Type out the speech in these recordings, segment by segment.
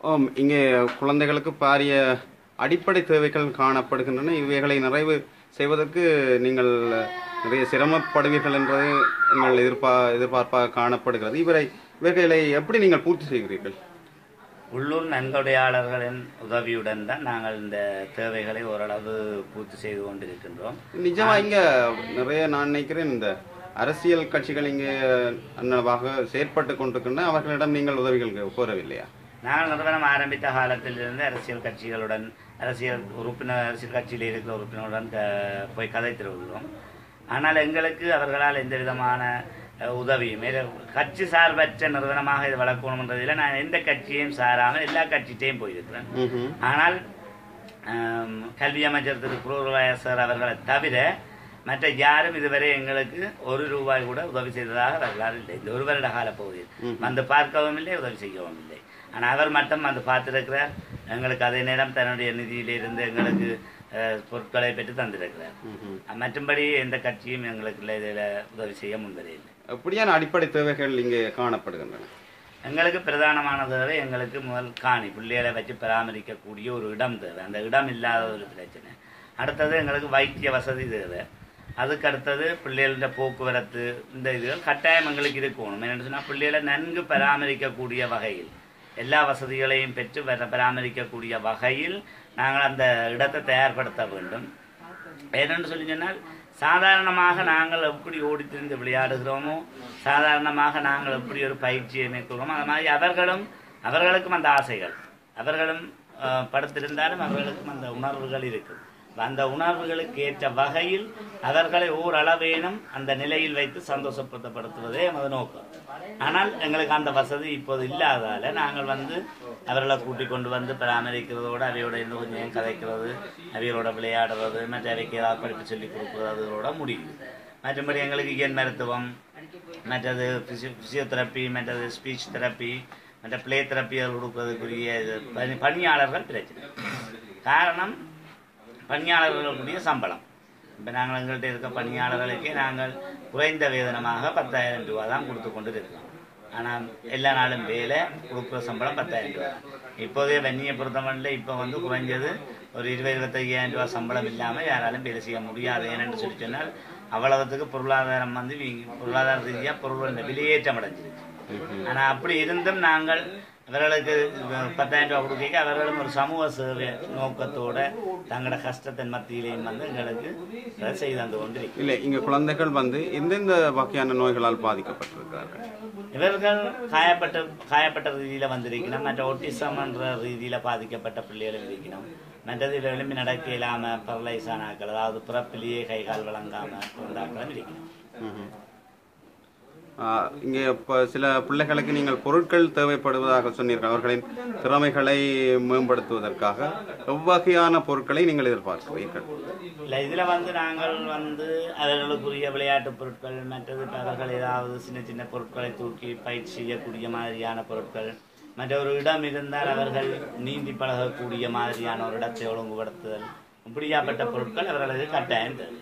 ஓம் இங்கே குழந்தைகளுக்கு பாரிய அடிப்படை தேவைகள் காணப்படுகின்றன இவைகளை நிறைவு செய்வதற்கு நீங்கள் நிறைய சிரமப்படுவீர்கள் என்றது எங்கள் எதிர்பா எதிர்பார்ப்பாக காணப்படுகிறது இவரை இவைகளை எப்படி நீங்கள் பூர்த்தி செய்கிறீர்கள் உள்ளூர் நன்கொடையாளர்களின் உதவியுடன் தான் நாங்கள் இந்த தேவைகளை ஓரளவு பூர்த்தி செய்து கொண்டிருக்கின்றோம் நிஜமா இங்க நிறைய நான் நினைக்கிறேன் இந்த அரசியல் கட்சிகள் இங்கே அன்னளவாக செயற்பட்டு கொண்டிருக்கின்றன அவர்களிடம் நீங்கள் உதவிகள் கோரவில்லையா நாங்கள் நிறுவனம் ஆரம்பித்த காலத்திலிருந்து அரசியல் கட்சிகளுடன் அரசியல் உறுப்பினர் அரசியல் கட்சியில் இருக்கிற உறுப்பினருடன் க- போய் கதைத்து வருகிறோம் ஆனால் எங்களுக்கு அவர்களால் எந்த விதமான அஹ், உதவியும் மேலும் கட்சி சார்பற்ற நிறுவனமாக இது வளர்க்கணுன்றதில் நான் எந்த கட்சியையும் சாராமல் எல்லா கட்சிட்டையும் போயிருக்கிறேன் ம்ஹும். ஆனால் ஆம், கல்வி அமைச்சர் திரு குருராய சார் அவர்களை தவிர மற்ற யாரும் இதுவரை எங்களுக்கு ஒரு ரூபாய் கூட உதவி செய்ததாக வரலாறு இல்லை இந்த ஒரு வருட கால பகுதியில் வந்து பார்க்கவும் இல்லை உதவி செய்யவும் இல்லை ஆனால் அவர் மட்டும் வந்து பார்த்திருக்கிறார் எங்களுக்கு அதே நேரம் தன்னுடைய நிதியிலிருந்து எங்களுக்கு அஹ், பொருட்களை பெற்று தந்திருக்கிறார் ம்ஹும். மற்றும்படி எந்த கட்சியும் எங்களுக்கு இதில் உதவி செய்ய முன்வரையில்லை எப்படியான அடிப்படை தேவைகள் இங்கே காணப்படுகின்றன எங்களுக்கு பிரதானமான தேவை எங்களுக்கு முதல் காணி பிள்ளைகளை வச்சு பராமரிக்கக்கூடிய ஒரு இடம் தேவை அந்த இடம் இல்லாத ஒரு பிரச்சனை அடுத்தது எங்களுக்கு வைத்திய வசதி தேவை அதுக்கு அடுத்தது பிள்ளைகளோட போக்குவரத்து இந்த இதுகள் கட்டாயம் எங்களுக்கு இருக்கணும் என்னென்னு சொன்னால் பிள்ளைகளை நன்கு பராமரிக்கக்கூடிய வகையில் எல்லா வசதிகளையும் பெற்று வர- பராமரிக்கக்கூடிய வகையில் நாங்கள் அந்த இடத்தை தயார்படுத்த வேண்டும் ஏனென்று சொல்லி சொன்னால் சாதாரணமாக நாங்கள் எப்படி ஓடி திரிந்து விளையாடுகிறோமோ சாதாரணமாக நாங்கள் எப்படி ஒரு பயிற்சியை மேற்கொள்கிறோமோ அது மாதிரி அவர்களும் அவர்களுக்கும் அந்த ஆசைகள் அவர்களும் அஹ், படுத்திருந்தாலும் அவர்களுக்கும் அந்த உணர்வுகள் இருக்கு அந்த உணர்வுகளுக்கு ஏற்ற வகையில் அவர்களை ஓரளவேனும் அந்த நிலையில் வைத்து சந்தோஷப்படுத்தப்படுத்துவதே எமது நோக்கம் ஆனால் எங்களுக்கு அந்த வசதி இப்போது இல்லாதால நாங்கள் வந்து அவர்களை கூட்டிக் கொண்டு வந்து பராமரிக்கிறதோடு அவையோட இருந்து கொஞ்சம் நேரம் கதைக்கிறது அவையோட விளையாடுறது மற்ற அவைக்கு ஏதாவது படிப்பு சொல்லி கொடுக்குறது அதோட முடியுது மற்றபடி எங்களுக்கு இயன் மருத்துவம் மற்றது பிசியோதெரப்பி மற்றது ஸ்பீச் தெரப்பி மற்ற பிளே தெரப்பி கொடுக்கறதுக்குரிய இது பணி- பணியாளர்கள் பிரச்சனை காரணம் பணியாளர்களுக்குரிய சம்பளம் இப்போ நாங்கள் எங்கள்கிட்ட இருக்க பணியாளர்களுக்கே நாங்கள் குறைந்த வேதனமாக பத்தாயிரம் ரூபா தான் கொடுத்து கொண்டு இருக்கிறோம் ஆனால் எல்லா நாளும் வேலை கொடுக்குற சம்பளம் பத்தாயிரம் ரூபா இப்போதே வெண்ணியை பொறுத்தமட்டில் இப்போ வந்து குறைஞ்சது ஒரு இருபது இருபத்தையாயிரம் ரூபா சம்பளம் இல்லாமல் யாராலும் வேலை செய்ய முடியாது ஏனென்று சொல்லி சொன்னால் அவ்வளவுத்துக்கு பொருளாதாரம் வந்து வீங்கி- பொருளாதார ரீதியாக பொருள் விலையேற்றம் அடைஞ்சிருக்கு ஆனால் அப்படி இருந்தும் நாங்கள் அவர்களுக்கு பத்தாயிரம் ரூபாய் கொடுக்க அவர்களும் ஒரு சமூக சேவை நோக்கத்தோட தங்களோட கஷ்டத்தின் மத்தியிலையும் வந்து எங்களுக்கு அதை செய்து தந்து கொண்டிருக்கிறோம் இல்லை இங்க குழந்தைகள் வந்து எந்தெந்த வகையான நோய்களால் பாதிக்கப்பட்டிருக்கிறார்கள் இவர்கள் காயப்பட்ட காயப்பட்ட ரீதியில வந்திருக்கணும் மற்ற ஒட்டிசம் என்ற ரீதியில பாதிக்கப்பட்ட பிள்ளைகளும் இருக்கணும் மற்றது எலும்பி நடக்க இல்லாம பரலைஸ் ஆனாக்கள் அதாவது பிறப்பிலேயே கை கால் வழங்காம பிறந்தாக்களும் இருக்கணும் ம்ஹும். ஆஹ், இங்கே இப்போ சில பிள்ளைகளுக்கு நீங்கள் பொருட்கள் தேவைப்படுவதாக சொன்னீர்கள் அவர்களின் திறமைகளை மேம்படுத்துவதற்காக எவ்வகையான பொருட்களை நீங்கள் எதிர்பார்க்கிறீர்கள் இல்லை இதில் வந்து நாங்கள் வந்து அவர்களுக்குரிய விளையாட்டுப் பொருட்கள் மற்றது இப்ப அவர்கள் ஏதாவது சின்ன சின்ன பொருட்களை தூக்கி பயிற்சி செய்யக்கூடிய மாதிரியான பொருட்கள் மற்ற ஒரு இடம் இருந்தால் அவர்கள் நீந்தி பழகக்கூடிய மாதிரியான ஒரு இடத்தை ஒழுங்குபடுத்துதல் இப்படியாப்பட்ட பொருட்கள் அவர்களுக்கு கட்டாயம் தேவை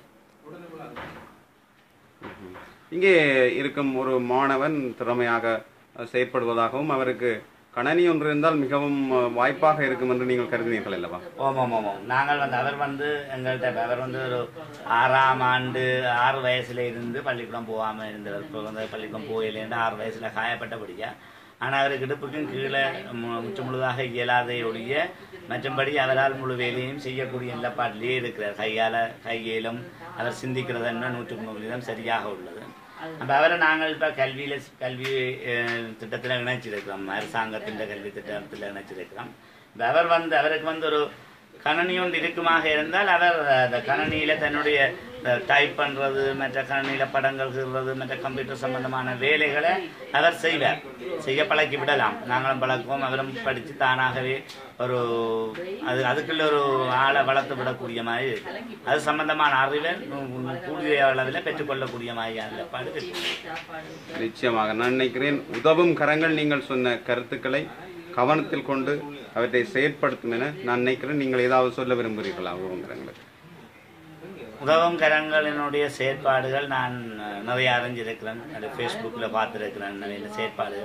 இங்கே இருக்கும் ஒரு மாணவன் திறமையாக அஹ், செயற்படுவதாகவும் அவருக்கு கணனி ஒன்று இருந்தால் மிகவும் அஹ், வாய்ப்பாக இருக்கும் என்று நீங்கள் கருதினீர்கள் அல்லவா ஓமாம் ஓமாம் நாங்கள் வந்து அவர் வந்து எங்கள்கிட்ட அவர் வந்து ஒரு ஆறாம் ஆண்டு ஆறு வயசுல இருந்து பள்ளிக்கூடம் போகாமல் இருந்தவர் இப்போ வந்து பள்ளிக்கூடம் போயிலேருந்து ஆறு வயசுல காயப்பட்டபடியா ஆனால் அவருக்கு இடுப்புக்கும் கீழே மு- முற்று முழுதாக இயலாதே ஒழிய மற்றபடி அவரால் முழு வேலையும் செய்யக்கூடிய நிலப்பாட்டிலேயே இருக்கிறார் கையால் கையிலும் அவர் சிந்திக்கிறது என்ன நூற்றுக்கு நூறு வீதம் சரியாக உள்ளது அப்போ அவரை நாங்கள் இப்போ கல்வியில் கல்வி திட்டத்தில் இணைச்சிருக்கிறோம் அரசாங்கத்தின் கல்வி திட்டத்தில் இணைச்சிருக்கிறோம் இப்ப அவர் வந்து அவருக்கு வந்து ஒரு கணனி ஒன்று இருக்குமாக இருந்தால் அவர் அந்த கணனியில தன்னுடைய டைப் பண்றது மற்ற கணனியில படங்கள் கீறுறது மற்ற கம்ப்யூட்டர் சம்பந்தமான வேலைகளை அவர் செய்வார் செய்ய பழக்கி விடலாம் நாங்களும் பழக்குவோம் அவரும் படித்து தானாகவே ஒரு அது அதுக்குள்ள ஒரு ஆளை வளர்த்து விடக்கூடிய மாதிரி இருக்கு அது சம்பந்தமான அறிவை நு- நு- கூடிய அளவில் பெற்றுக்கொள்ளக்கூடிய மாதிரியான நிலைப்பாடு இருக்கு நிச்சயமாக நான் நினைக்கிறேன் உதவும் கரங்கள் நீங்கள் சொன்ன கருத்துக்களை கவனத்தில் கொண்டு அவற்றை செயற்படுத்தும் என நான் நினைக்கிறேன் நீங்கள் ஏதாவது சொல்ல விரும்புகிறீர்களா உதவும் கரங்களுக்கு உதவும் கரங்களினுடைய செயற்பாடுகள் நான் அஹ், நிறைய அறிஞ்சிருக்கிறேன் அது ஃபேஸ்புக்கில் பார்த்துருக்கிறேன் நிறைய செயற்பாடுகள்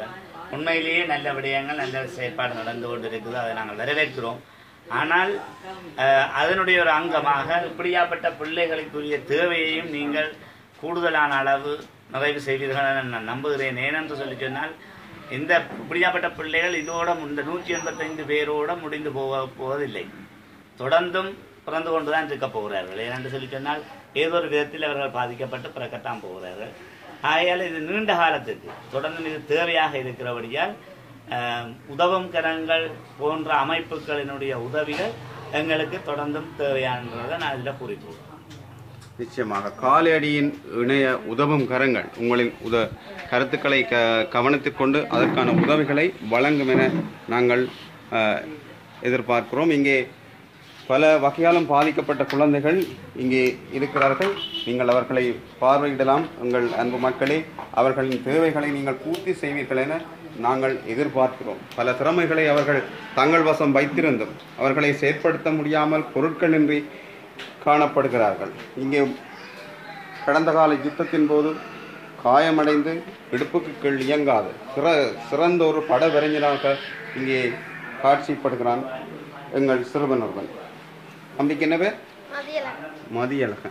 உண்மையிலேயே நல்ல விடயங்கள் நல்ல செயற்பாடு நடந்து கொண்டு இருக்குது அதை நாங்கள் வரவேற்கிறோம் ஆனால் அஹ், அதனுடைய ஒரு அங்கமாக இப்படியாப்பட்ட பிள்ளைகளுக்குரிய தேவையையும் நீங்கள் கூடுதலான அளவு நிறைவு செய்வீர்கள் என நான் நம்புகிறேன் ஏனென்று சொல்லி சொன்னால் இந்த இப்படியாப்பட்ட பிள்ளைகள் இதோட இந்த நூற்றி எண்பத்தைந்து பேரோட முடிந்து போக போவதில்லை தொடர்ந்தும் பிறந்து கொண்டுதான் இருக்க போகிறார்கள் ஏனென்று சொல்லி சொன்னால் ஏதோ ஒரு விதத்தில் அவர்கள் பாதிக்கப்பட்டு பிறக்கத்தான் போகிறார்கள் ஆகையால் இது நீண்ட காலத்துக்கு தொடர்ந்து இது தேவையாக இருக்கிறபடியால் ஆஹ், உதவும் கரங்கள் போன்ற அமைப்புகளினுடைய உதவிகள் எங்களுக்கு தொடர்ந்தும் தேவையானதை நான் இதில் குறிப்பிடுவேன் நிச்சயமாக காலையடியின் இணைய உதவும் கரங்கள் உங்களின் உத கருத்துக்களை க கவனித்துக் கொண்டு அதற்கான உதவிகளை வழங்கும் என நாங்கள் அஹ், எதிர்பார்க்கிறோம் இங்கே பல வகையாலும் பாதிக்கப்பட்ட குழந்தைகள் இங்கே இருக்கிறார்கள் நீங்கள் அவர்களை பார்வையிடலாம் உங்கள் அன்பு மக்களே அவர்களின் தேவைகளை நீங்கள் பூர்த்தி செய்வீர்கள் என நாங்கள் எதிர்பார்க்கிறோம் பல திறமைகளை அவர்கள் தங்கள் வசம் வைத்திருந்தும் அவர்களை செயற்படுத்த முடியாமல் பொருட்களின்றி காணப்படுகிறார்கள் இங்கே கடந்த கால யுத்தத்தின் போது காயமடைந்து இடுப்புக்கு கீழ் இயங்காது சிற சிறந்த ஒரு படவரைஞராக இங்கே காட்சிப்படுகிறான் எங்கள் சிறுவன் ஒருவன் தம்பிக்கு என்ன பேர் மதியழகன்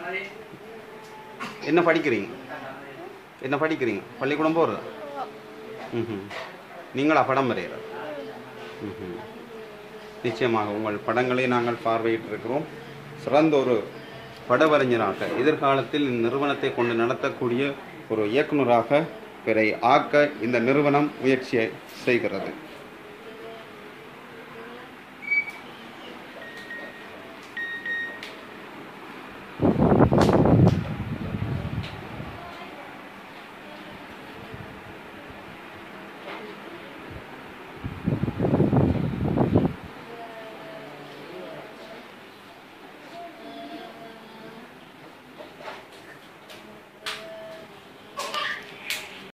என்ன படிக்கிறீங்க என்ன படிக்கிறீங்க பள்ளிக்கூடம் போகிறதா ம் நீங்களா படம் வரைகிறார் ம் நிச்சயமாக உங்கள் படங்களை நாங்கள் பார்வையிட்டிருக்கிறோம் சிறந்த ஒரு படவரைஞராக எதிர்காலத்தில் இந்நிறுவனத்தை கொண்டு நடத்தக்கூடிய ஒரு இயக்குனராக பிறை ஆக்க இந்த நிறுவனம் முயற்சியை செய்கிறது